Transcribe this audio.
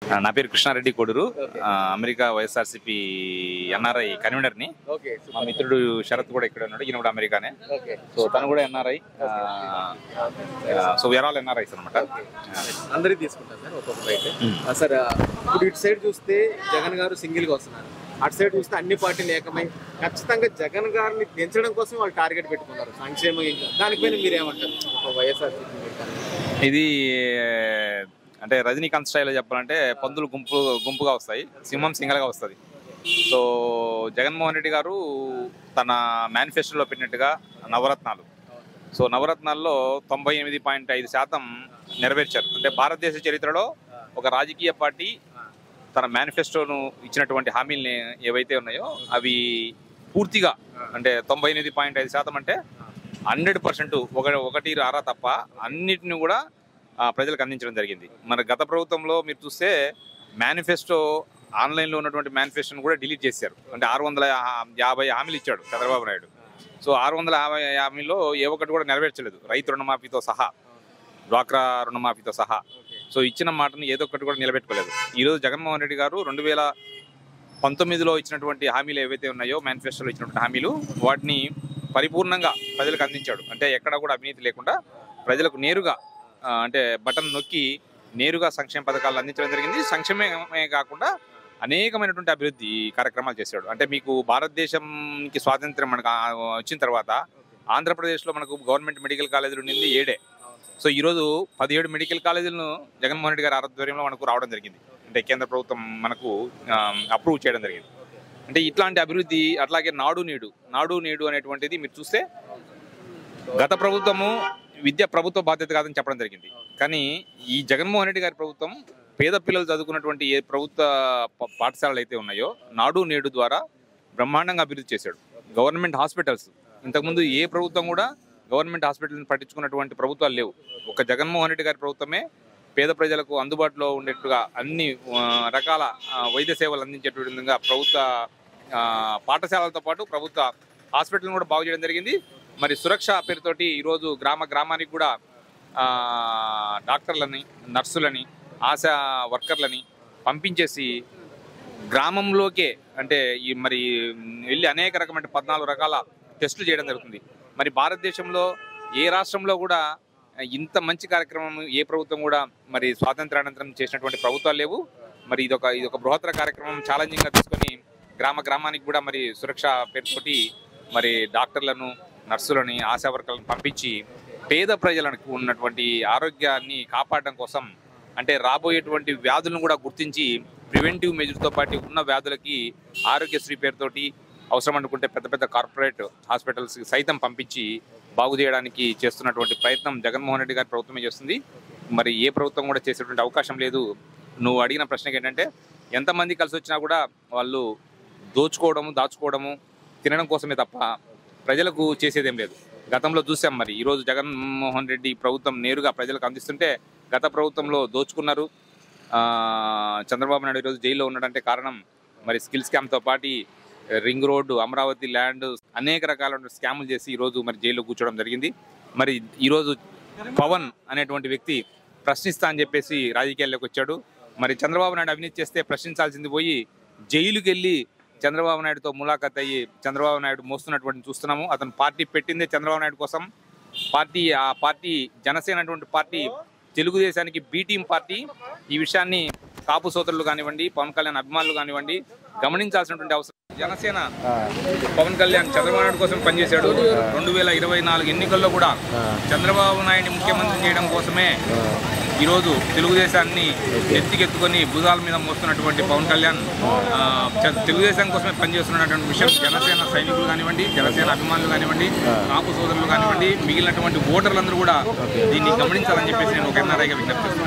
ఆ, నా పేరు కృష్ణారెడ్డి కొడురు ఆ, అమెరికా వైఎస్ఆర్సిపి ఎన్ఆర్ఐ కన్వీనర్ని ఓకే మా మిత్రుడు శరత్ కూడా ఇక్కడ ఉన్నాడు ఈయన కూడా అమెరికానే ఓకే సో తను కూడా ఎన్ఆర్ఐ సో వేరే ఎన్ఆర్ఐస్ అనమాట అందరికి తీసుకుంటాం సార్ ఒక్కొక్కరు అయితే ఆ, సార్ ఆ, ఇప్పుడు ఇటు సైడ్ చూస్తే జగన్ గారు సింగిల్ గా వస్తున్నారు అటు సైడ్ చూస్తే అన్ని పార్టీలు ఏకమై ఖచ్చితంగా జగన్ గారిని పెంచడం కోసం వాళ్ళు టార్గెట్ పెట్టుకున్నారు సంక్షేమం ఇంకా దానిపైన మీరేమంటారు ఒక వైఎస్ఆర్ ఇది అంటే రజనీకాంత్ స్టైల్లో చెప్పాలంటే పందులు గుంపు గుంపుగా వస్తాయి సింహం సింగల్గా వస్తుంది సో జగన్మోహన్ రెడ్డి గారు తన మేనిఫెస్టోలో పెట్టినట్టుగా నవరత్నాలు సో నవరత్నాల్లో తొంభై ఎనిమిది పాయింట్ ఐదు శాతం నెరవేర్చారు అంటే భారతదేశ చరిత్రలో ఒక రాజకీయ పార్టీ తన మేనిఫెస్టోను ఇచ్చినటువంటి హామీల్ని ఏవైతే ఉన్నాయో అవి పూర్తిగా అంటే తొంభై ఎనిమిది పాయింట్ ఐదు శాతం అంటే హండ్రెడ్ పర్సెంట్ ఒక ఒకటి రారా తప్ప అన్నిటిని కూడా ఆ, ప్రజలకు అందించడం జరిగింది మన గత ప్రభుత్వంలో మీరు చూస్తే మేనిఫెస్టో ఆన్లైన్లో ఉన్నటువంటి మేనిఫెస్టోను కూడా డిలీట్ చేశారు అంటే ఆరు వందల యాభై హామీలు ఇచ్చాడు చంద్రబాబు నాయుడు సో ఆరు వందల యాభై హామీలో ఏ ఒక్కటి కూడా నెరవేర్చలేదు రైతు రుణమాఫీతో సహా డ్వాక్రా రుణమాఫీతో సహా సో ఇచ్చిన మాటను ఏదో ఒకటి కూడా నిలబెట్టుకోలేదు ఈరోజు జగన్మోహన్ రెడ్డి గారు రెండు వేల పంతొమ్మిదిలో ఇచ్చినటువంటి హామీలు ఏవైతే ఉన్నాయో మేనిఫెస్టోలో ఇచ్చినటువంటి హామీలు వాటిని పరిపూర్ణంగా ప్రజలకు అందించాడు అంటే ఎక్కడ కూడా అవినీతి లేకుండా ప్రజలకు నేరుగా ఆ, అంటే బటన్ నొక్కి నేరుగా సంక్షేమ పథకాలు అందించడం జరిగింది సంక్షేమమే కాకుండా అనేకమైనటువంటి అభివృద్ధి కార్యక్రమాలు చేశాడు అంటే మీకు భారతదేశంకి స్వాతంత్రం మనకు ఆ, వచ్చిన తర్వాత ఆంధ్రప్రదేశ్లో మనకు గవర్నమెంట్ మెడికల్ కాలేజీలు ఉండింది ఏడే సో ఈరోజు పదిహేడు మెడికల్ కాలేజీలను జగన్మోహన్ రెడ్డి గారి ఆధ్వర్యంలో మనకు రావడం జరిగింది అంటే కేంద్ర ప్రభుత్వం మనకు అప్రూవ్ చేయడం జరిగింది అంటే ఇట్లాంటి అభివృద్ధి అట్లాగే నాడు నేడు నాడు నేడు అనేటువంటిది మీరు చూస్తే గత ప్రభుత్వము విద్య ప్రభుత్వ బాధ్యత కాదని చెప్పడం జరిగింది కానీ ఈ జగన్మోహన్ రెడ్డి గారి ప్రభుత్వం పేద పిల్లలు చదువుకున్నటువంటి ఏ ప్రభుత్వ ప- పాఠశాలలు అయితే ఉన్నాయో నాడు నేడు ద్వారా బ్రహ్మాండంగా అభివృద్ధి చేశాడు గవర్నమెంట్ హాస్పిటల్స్ ఇంతకుముందు ఏ ప్రభుత్వం కూడా గవర్నమెంట్ హాస్పిటల్ని పట్టించుకున్నటువంటి ప్రభుత్వాలు లేవు ఒక జగన్మోహన్ రెడ్డి గారి ప్రభుత్వమే పేద ప్రజలకు అందుబాటులో ఉండేట్టుగా అన్ని ఆ, రకాల ఆ, వైద్య సేవలు అందించేటువంటి విధంగా ప్రభుత్వ ఆ, పాఠశాలలతో పాటు ప్రభుత్వ హాస్పిటల్ని కూడా బాగు చేయడం జరిగింది మరి సురక్ష పేరుతోటి ఈరోజు గ్రామ గ్రామానికి కూడా ఆ, డాక్టర్లని నర్సులని ఆశా వర్కర్లని పంపించేసి గ్రామంలోకే అంటే ఈ మరి వెళ్ళి అనేక రకమైన పద్నాలుగు రకాల టెస్టులు చేయడం జరుగుతుంది మరి భారతదేశంలో ఏ రాష్ట్రంలో కూడా ఇంత మంచి కార్యక్రమం ఏ ప్రభుత్వం కూడా మరి స్వాతంత్రానంతరం చేసినటువంటి ప్రభుత్వాలు లేవు మరి ఇదొక ఇదొక బృహత్తర కార్యక్రమం ఛాలెంజింగ్గా తీసుకొని గ్రామ గ్రామానికి కూడా మరి సురక్ష పేరుతోటి మరి డాక్టర్లను నర్సులని ఆశా వర్కర్లను పంపించి పేద ప్రజలకు ఉన్నటువంటి ఆరోగ్యాన్ని కాపాడడం కోసం అంటే రాబోయేటువంటి వ్యాధులను కూడా గుర్తించి ప్రివెంటివ్ మెజర్తో పాటు ఉన్న వ్యాధులకి ఆరోగ్యశ్రీ పేరుతోటి అవసరం అనుకుంటే పెద్ద పెద్ద కార్పొరేట్ హాస్పిటల్స్ సైతం పంపించి బాగు చేయడానికి చేస్తున్నటువంటి ప్రయత్నం జగన్మోహన్ రెడ్డి గారి ప్రభుత్వమే చేస్తుంది మరి ఏ ప్రభుత్వం కూడా చేసేటువంటి అవకాశం లేదు నువ్వు అడిగిన ప్రశ్నకి ఏంటంటే ఎంతమంది కలిసి వచ్చినా కూడా వాళ్ళు దోచుకోవడము దాచుకోవడము తినడం కోసమే తప్ప ప్రజలకు చేసేదేం లేదు గతంలో చూసాం మరి ఈరోజు జగన్మోహన్ రెడ్డి ప్రభుత్వం నేరుగా ప్రజలకు అందిస్తుంటే గత ప్రభుత్వంలో దోచుకున్నారు ఆ, చంద్రబాబు నాయుడు ఈరోజు జైల్లో ఉన్నాడంటే కారణం మరి స్కిల్ స్కామ్తో పాటు రింగ్ రోడ్డు అమరావతి ల్యాండ్ అనేక రకాల స్కాములు చేసి ఈరోజు మరి జైల్లో కూర్చోవడం జరిగింది మరి ఈరోజు పవన్ అనేటువంటి వ్యక్తి ప్రశ్నిస్తా అని చెప్పేసి రాజకీయాల్లోకి వచ్చాడు మరి చంద్రబాబు నాయుడు అవినీతి చేస్తే ప్రశ్నించాల్సింది పోయి జైలుకి వెళ్ళి చంద్రబాబు నాయుడుతో ములాఖత్ అయ్యి చంద్రబాబు నాయుడు మోస్తున్నటువంటి చూస్తున్నాము అతను పార్టీ పెట్టిందే చంద్రబాబు నాయుడు కోసం పార్టీ ఆ పార్టీ జనసేన అటువంటి పార్టీ తెలుగుదేశానికి బి టీం పార్టీ ఈ విషయాన్ని కాపు సోదరులు కానివ్వండి పవన్ కళ్యాణ్ అభిమానులు కానివ్వండి గమనించాల్సినటువంటి అవసరం జనసేన పవన్ కళ్యాణ్ చంద్రబాబు నాయుడు కోసం పనిచేశాడు రెండు వేల ఇరవై నాలుగు ఎన్నికల్లో కూడా చంద్రబాబు నాయుడిని ముఖ్యమంత్రి చేయడం కోసమే ఈరోజు తెలుగుదేశాన్ని ఎత్తికెత్తుకొని భుజాల మీద మోస్తున్నటువంటి పవన్ కళ్యాణ్ ఆ, చ- తెలుగుదేశం కోసమే పనిచేస్తున్నటువంటి విషయం జనసేన సైనికులు కానివ్వండి జనసేన అభిమానులు కానివ్వండి కాపు సోదరులు కానివ్వండి మిగిలినటువంటి ఓటర్లందరూ కూడా దీన్ని గమనించాలని చెప్పేసి నేను ఒక ఎన్ఆర్ఐగా విజ్ఞప్తి చేస్తున్నాను